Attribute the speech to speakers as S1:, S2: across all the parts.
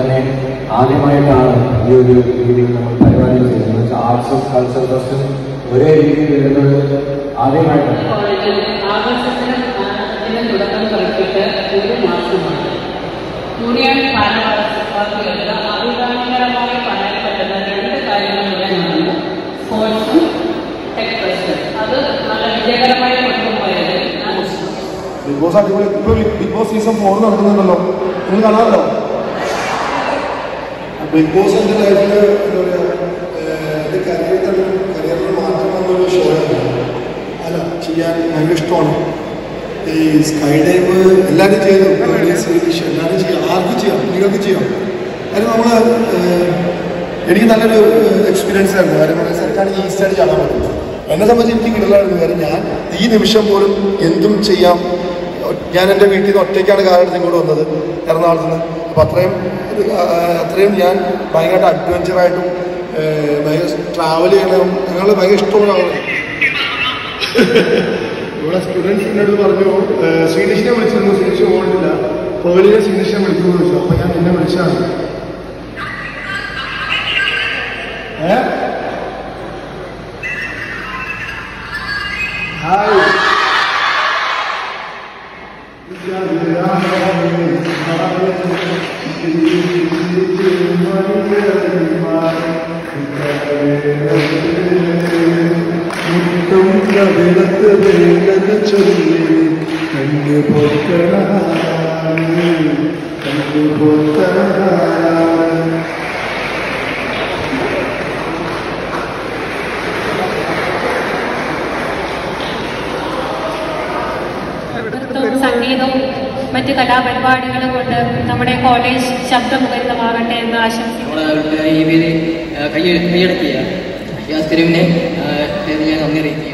S1: തന്നെ ആദ്യമായിട്ടാണ് ഈ ഒരു രീതിയിൽ നമ്മൾ പരിപാടി ചെയ്യുന്നത് ആർട്സും കൾച്ചർ ഫെസ്റ്റും ഒരേ രീതിയിൽ വരുന്നത് ആദ്യമായിട്ടാണ്
S2: കോളേജിൽ ആഘോഷത്തിന് ഇതിന് തുടക്കം കുറിച്ചിട്ട് ഒരു മാസമാണ് യൂണിയൻ ഭാരവാഹികൾക്ക് അഭിമാനകരമായി പറയാൻ പറ്റുന്ന രണ്ട് കാര്യങ്ങളിലാണ് സ്പോർട്സും ടെക് ഫെസ്റ്റും അത് നല്ല വിജയകരമായി കൊണ്ടുപോയത് ഞാൻ വിശ്വസിക്കുന്നു
S3: ബിഗ് ബോസ് അടിപൊളി ഇപ്പൊ ബിഗ് ബോസ് സീസൺ ഫോർ നടക്കുന്നുണ്ടല്ലോ നിങ്ങൾ കാണാമല്ലോ ബിഗ് ബോസ് എൻ്റെ ലൈഫിൽ എന്താ പറയുക എൻ്റെ കരിയർ തന്നെ കരിയറിൽ മാറ്റം വന്നൊരു ഷോയാണ് അല്ല ചെയ്യാൻ ഭയങ്കര ഇഷ്ടമാണ് ഈ സ്കൈ ഡൈവ് എല്ലാവരും ചെയ്തു സ്വീഡിഷ് എല്ലാവരും ചെയ്യാം ആർക്കും ചെയ്യാം നിങ്ങൾക്ക് ചെയ്യാം കാര്യം നമ്മൾ എനിക്ക് നല്ലൊരു എക്സ്പീരിയൻസ് ആയിരുന്നു കാര്യം പറയാൻ സർക്കാർ ഈസ്റ്റായിട്ട് ചാടാൻ പറ്റും എന്നെ സംബന്ധിച്ച് എനിക്ക് കിടലായിരുന്നു കാര്യം ഞാൻ ഈ നിമിഷം പോലും എന്തും ചെയ്യാം ഞാൻ എൻ്റെ വീട്ടിൽ നിന്ന് ഒറ്റയ്ക്കാണ് കാലെടുത്ത് ഇങ്ങോട്ട് വന്നത് എറണാകുളത്ത് നിന്ന് അപ്പോൾ അത്രയും ആ, അത്രയും ഞാൻ ഭയങ്കരമായിട്ട് അഡ്വഞ്ചറായിട്ടും ഭയങ്കര ട്രാവൽ ചെയ്യണം ഞങ്ങൾ ഭയങ്കര ഇഷ്ടമുള്ള ആളാണ് ഇവിടെ സ്റ്റുഡൻസ് എന്നോട് പറഞ്ഞു ഏഹ്, സ്വീഡിഷിനെ വിളിച്ചിരുന്നു സ്വീഡിഷ് ഓൾഡില്ല പേളിനെ സ്വീഡിഷിനെ വിളിക്കുന്നു എന്ന് ചോദിച്ചു അപ്പോൾ ഞാൻ നിന്നെ വിളിച്ചാണ് ഏ ഹായ് മുട്ടും കവിളത്ത് വേണ്ടെന്ന് ചൊല്ലി കണ്ണു പൊട്ടനായി കണ്ണു പൊട്ടനായി
S4: നൃത്തവും സംഗീതവും മറ്റ് കലാപരിപാടികളും കൊണ്ട് നമ്മുടെ കോളേജ് ശബ്ദമുഖരിതമാകട്ടെ എന്ന് ആശംസിക്കുന്നു
S5: നമ്മുടെ ഈ പേര് കൈ കൈയടക്കിയ യാസ് കരീമിനെ ഞാൻ നന്ദി അറിയിക്കുകയാണ്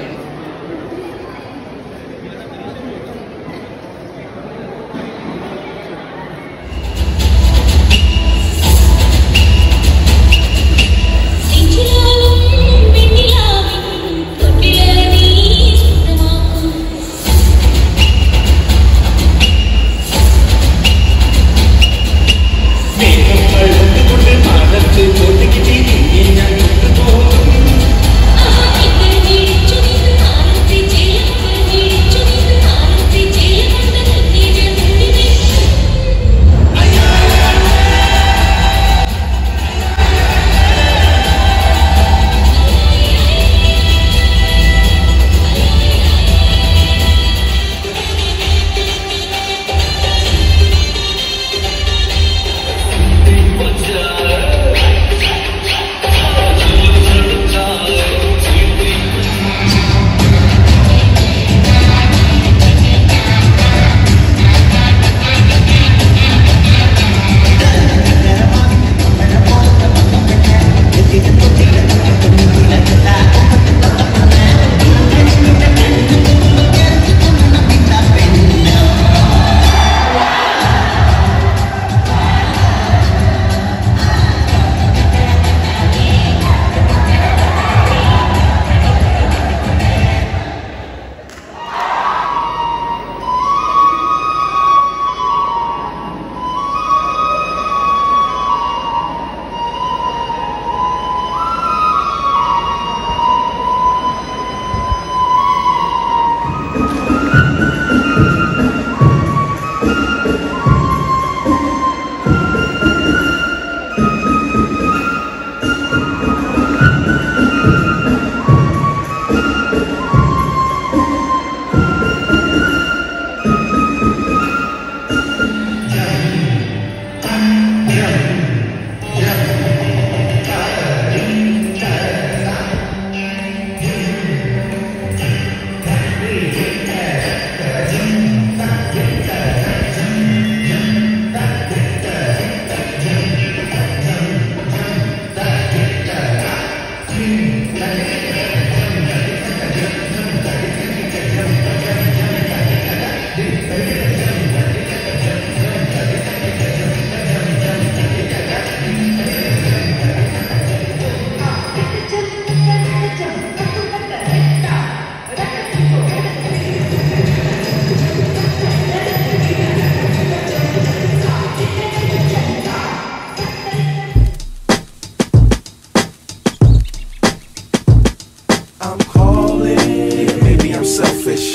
S6: നെഞ്ചിലാളും വെണ്ണിലാവിൻ തൊട്ടിലനീ സ്വന്തമാക്കും ആയിക്കൾ വീടിച്ചു നിന്നു മാറത്തി ചെല്ലമക്കൾ വീടിച്ചു നിന്നു മാറത്തി ചെല്ലമണ്ട കണ്ണീര് മൂടി വെച്ചു
S7: selfish.